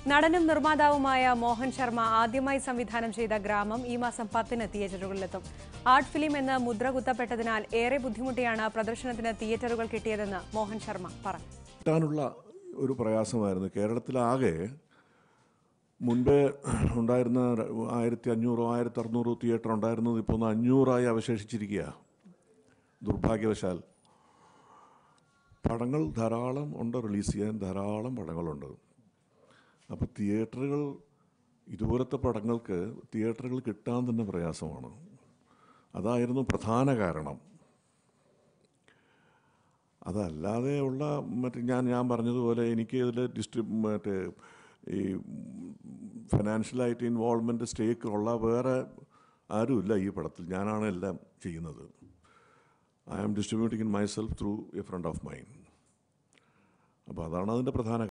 നടനും നിർമ്മാതാവുമായ മോഹൻ ശർമ്മ ആദ്യമായി സംവിധാനം ചെയ്ത ഗ്രാമം ഈ മാസം പത്തിന് തിയേറ്ററുകളിലെത്തും ആർട്ട് ഫിലിം എന്ന് മുദ്ര കുത്തപ്പെട്ടതിനാൽ ഏറെ ബുദ്ധിമുട്ടിയാണ് പ്രദർശനത്തിന് തിയേറ്ററുകൾ കിട്ടിയതെന്ന് മോഹൻ ശർമ്മ പറഞ്ഞു കിട്ടാനുള്ള ഒരു പ്രയാസമായിരുന്നു കേരളത്തിലാകെ മുൻപേ ഉണ്ടായിരുന്ന ആയിരത്തി അഞ്ഞൂറോ ആയിരത്തി അറുന്നൂറോ തിയേറ്റർ ഉണ്ടായിരുന്നത് ഇപ്പോൾ ഒന്ന് അഞ്ഞൂറായി അവശേഷിച്ചിരിക്കുക ദുർഭാഗ്യവശാൽ പടങ്ങൾ ധാരാളം ഉണ്ട് റിലീസ് ചെയ്യാൻ ധാരാളം പടങ്ങളുണ്ട് അപ്പോൾ തിയേറ്ററുകൾ ഇതുപോലത്തെ പടങ്ങൾക്ക് തിയേറ്ററുകൾ കിട്ടാൻ തന്നെ പ്രയാസമാണ് അതായിരുന്നു പ്രധാന കാരണം അതല്ലാതെ ഉള്ള മറ്റേ ഞാൻ ഞാൻ പറഞ്ഞതുപോലെ എനിക്ക് ഇതിൽ ഡിസ്ട്രി മറ്റേ ഈ ഫിനാൻഷ്യലായിട്ട് ഇൻവോൾവ്മെൻറ്റ് സ്റ്റേക്ക് ഉള്ള വേറെ ആരുമില്ല ഈ പടത്തിൽ ഞാനാണ് എല്ലാം ചെയ്യുന്നത് I am distributing in myself through a friend of mine അപ്പോൾ അതാണ് അതിൻ്റെ പ്രധാന